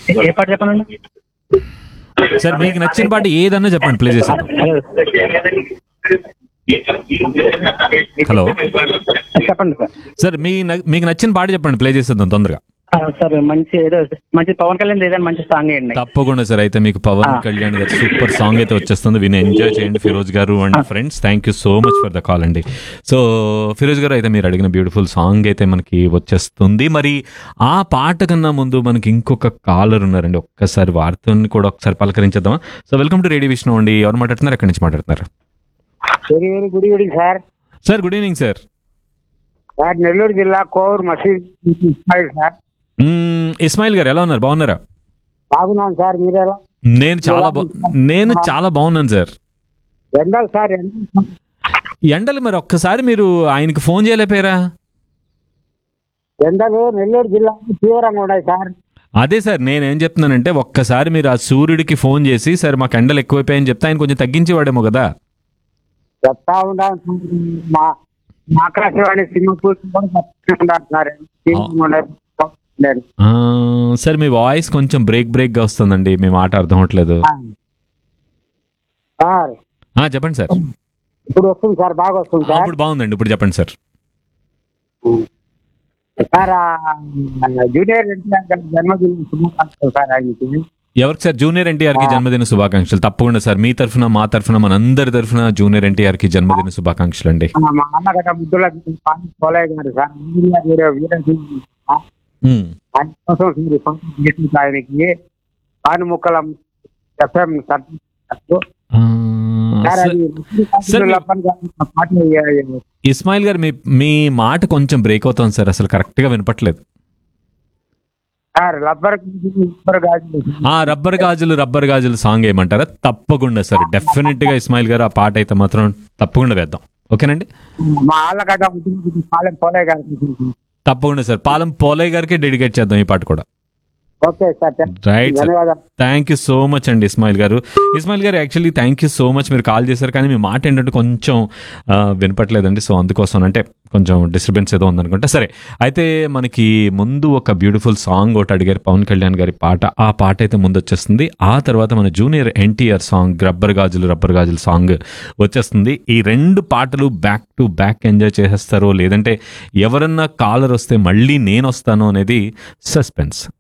ఏ పాట చెప్పండి సార్ మీకు నచ్చిన పాట ఏదన్నా చెప్పండి ప్లే చేసేద్దాం హలో చెప్పండి సార్ సార్ మీ న- మీకు నచ్చిన పాట చెప్పండి ప్లే చేసేద్దాం తొందరగా ఆ, సార్ మంచి ఏదో మంచి పవన్ కళ్యాణ్ ఏదైనా మంచి సాంగ్ వేయండి తప్పకుండా సార్ అయితే మీకు పవన్ కళ్యాణ్ గారి సూపర్ సాంగ్ అయితే వచ్చేస్తుంది విని ఎంజాయ్ చేయండి Firoz garu and friends thank you so much for the call అండి సో ఫిరోజ్ గారు అయితే మీరు అడిగిన బ్యూటిఫుల్ సాంగ్ అయితే మనకి వచ్చేస్తుంది మరి ఆ పాట కన్నా ముందు మనకి ఇంకొక కాలర్ ఉన్నారండి ఒక్కసారి వారితో కూడా ఒకసారి పలకరించేద్దామా so welcome to radio Vishnu అండి ఎవరు మాట్లాడుతున్నారు ఎక్కడి నుంచి మాట్లాడుతున్నారు very very good evening sir sir good evening sir sir Nellore జిల్లా కోవూరు మసీద్ ఇస్మాయిల్ సార్ మ్మ్, ఇస్మాయిల్ గారు ఎలా ఉన్నారు బాగున్నారా బాగున్నాను సార్ మీరెలా నేను చాలా బా నేను చాలా బాగున్నాను సార్ ఎండలు సార్ ఎండలు ఎండలు మరి ఒక్కసారి మీరు ఆయనకి ఫోన్ చేయలేకపోయారా ఎండలు నెల్లూరు జిల్లా తీవ్రంగా ఉన్నాయి సార్ అదే సార్ నేనేం చెప్తున్నానంటే ఒక్కసారి మీరు ఆ సూర్యుడికి ఫోన్ చేసి సార్ మాకు ఎండలు ఎక్కువైపోయాయని చెప్తే ఆయన కొంచెం తగ్గించేవాడేమో కదా చెప్తా ఉన్నాను సార్. మా మా ఆకాశవాణి సినిమా చూసి కూడా చెప్తా ఉన్నాను సార్ తీవ్రంగా ఉన్నాయి. లేదు. ఆ, సార్ మీ వాయిస్ కొంచెం బ్రేక్ బ్రేక్ గా వస్తుందండి మీ మాట అర్థం అవట్లేదు సార్ ఆ, చెప్పండి సార్ ఇప్పుడు వస్తుంది సార్ బాగా వస్తుంది సార్ ఇప్పుడు బాగుందండి ఇప్పుడు చెప్పండి సార్ సార్ ఆ, జూనియర్ ఎన్టీఆర్ గారి జన్మదిన శుభాకాంక్షలు సార్ ఆయనకి ఎవరికి సార్ జూనియర్ ఎన్టీఆర్ కి జన్మదిన శుభాకాంక్షలు తప్పకుండా సార్ మీ తరఫున మా తరఫున మనందరి తరఫున జూనియర్ ఎన్టీఆర్ కి జన్మదిన శుభాకాంక్షలు అండి ఆ, మా అన్నగడ్డ ముద్దుల పాని Polayya garu sir engineer Veera Veerasimha sir. మ్మ్. ఆయన కోసం మీరు సొంతం చేసిన ఆయనకి పానుముక్కల ఎఫ్ఎం సార్ ఆ, సార్- అది సార్, మీ- లప్పన్ గారి పాట ఏ- ఇస్మాయిల్ గారు మీ మీ మాట కొంచెం బ్రేక్ అవుతుంది సార్ అసలు కరెక్ట్ గా వినపట్లేదు సార్ లబ్బర్ లబ్బర్ గాజులు ఆ రబ్బర్ గాజులు రబ్బర్ గాజులు సాంగ్ ఏమంటారా తప్పకుండా సార్ డెఫినెట్ గా ఇస్మాయిల్ గారు ఆ పాట అయితే మాత్రం తప్పకుండా వేద్దాం ఓకేనండి మా ఆళ్ళగడ్డ ముద్దుల పాలెం పోలయ్య గారికి తప్పకుండా సార్ పాలెం పోలయ్య గారికి డెడికేట్ చేద్దాం ఈ పాట కూడా ఓకే సార్ రైట్ సార్ ధన్యవాదాలు థ్యాంక్ యూ సో మచ్ అండి Ismail garu Ismail garu actually thank you so much మీరు కాల్ చేశారు కానీ మీ మాట ఏంటంటే కొంచెం ఆ, వినపట్లేదండి సో అందుకోసం అంటే కొంచెం డిస్టర్బెన్స్ ఏదో ఉందనుకుంటా సరే అయితే మనకి ముందు ఒక బ్యూటిఫుల్ సాంగ్ ఒకటి అడిగారు పవన్ కళ్యాణ్ గారి పాట ఆ పాట అయితే ముందు వచ్చేస్తుంది ఆ తర్వాత మన జూనియర్ ఎన్టీఆర్ సాంగ్ రబ్బర్ గాజులు రబ్బర్ గాజులు సాంగ్ వచ్చేస్తుంది ఈ రెండు పాటలు బ్యాక్ టు బ్యాక్ ఎంజాయ్ చేసేస్తారో లేదంటే ఎవరన్నా కాలర్ వస్తే మళ్ళీ నేను వస్తాను అనేది సస్పెన్స్